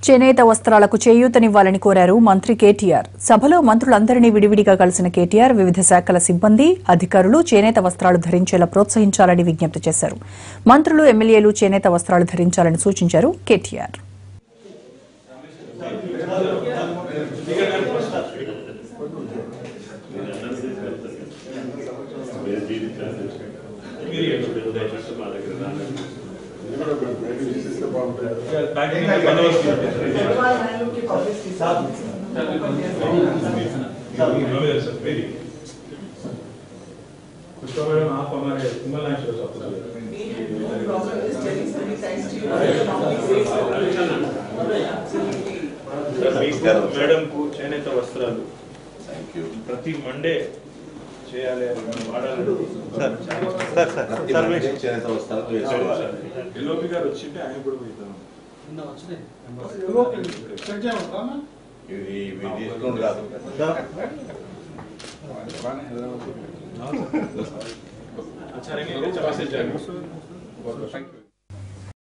చేనేత వస్త్రాలకు చేయూతనివ్వాలని కోరారు మంత్రి కేటీఆర్ సభలో మంత్రులందరినీ విడివిడిగా కలిసిన కేటీఆర్ వివిధ శాఖల సిబ్బంది అధికారులు చేనేత వస్త్రాలు ధరించేలా ప్రోత్సహించాలని విజ్ఞప్తి చేశారు మంత్రులు ఎమ్మెల్యేలు చేనేత వస్త్రాలు ధరించాలని సూచించారు కేటీఆర్ पुष्पा मैडम आप हमारे सिंगल लाइन शो सकते మేడం కు చేనేత వస్త్రాలు ప్రతి మండే చేయాలి అని మనం వాడాలని చేనేత వస్త్రాలు వేసుకోవాలి ఎల్ఓపి గారు వచ్చింటే ఆయన కూడా పోయిస్తాను ఇవి ఇవి డిస్కౌంట్ కాదు अच्छा रहेंगे अच्छा मैसेज जाएगा